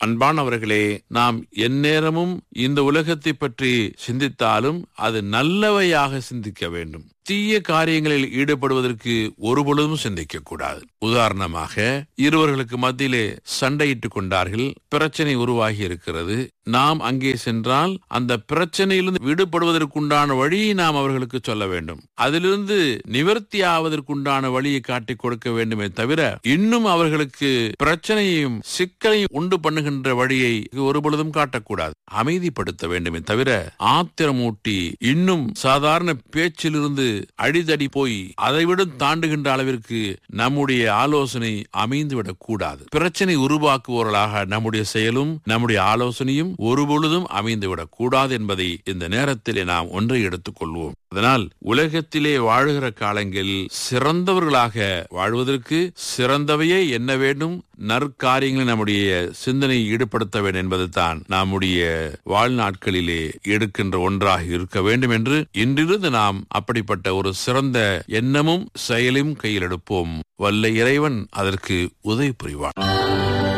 அன்பானவர்களே நாம் எந்நேரமும் இந்த உலகத்தை பற்றி சிந்தித்தாலும் அது நல்லவையாக சிந்திக்க வேண்டும் தீய காரியங்களில் ஈடுபடுவதற்கு ஒருபொழுதும் சிந்திக்க கூடாது உதாரணமாக இருவர்களுக்கு மத்தியிலே சண்டையிட்டுக் கொண்டார்கள் பிரச்சனை உருவாகி இருக்கிறது நாம் அங்கே சென்றால் அந்த பிரச்சனையிலிருந்து விடுபடுவதற்குண்டான வழியை நாம் அவர்களுக்கு சொல்ல வேண்டும் அதிலிருந்து நிவர்த்தி ஆவதற்குண்டான வழியை காட்டிக் கொடுக்க வேண்டுமே தவிர இன்னும் அவர்களுக்கு பிரச்சனையையும் சிக்கலையும் உண்டு பண்ணுகின்ற வழியை ஒருபொழுதும் காட்டக்கூடாது அமைதிப்படுத்த வேண்டுமே தவிர ஆத்திரமூட்டி இன்னும் சாதாரண பேச்சிலிருந்து அடிதடி போய் அதைவிட தாண்டுகின்ற அளவிற்கு நம்முடைய ஆலோசனை அமைந்துவிடக் கூடாது பிரச்சனை உருவாக்குபவர்களாக நம்முடைய செயலும் நம்முடைய ஆலோசனையும் ஒருபொழுதும் அமைந்துவிடக் கூடாது என்பதை இந்த நேரத்திலே நாம் ஒன்றை எடுத்துக் கொள்வோம் அதனால் உலகத்திலே வாழுகிற காலங்களில் சிறந்தவர்களாக வாழ்வதற்கு சிறந்தவையே என்ன வேண்டும் நற்காரியங்களை நம்முடைய சிந்தனை ஈடுபடுத்த வேண்டும் என்பதுதான் நம்முடைய வாழ்நாட்களிலே எடுக்கின்ற ஒன்றாக இருக்க வேண்டும் என்று இன்றிருந்து நாம் அப்படிப்பட்ட ஒரு சிறந்த எண்ணமும் செயலும் கையில் எடுப்போம் வல்ல இறைவன் அதற்கு உதவி புரிவான்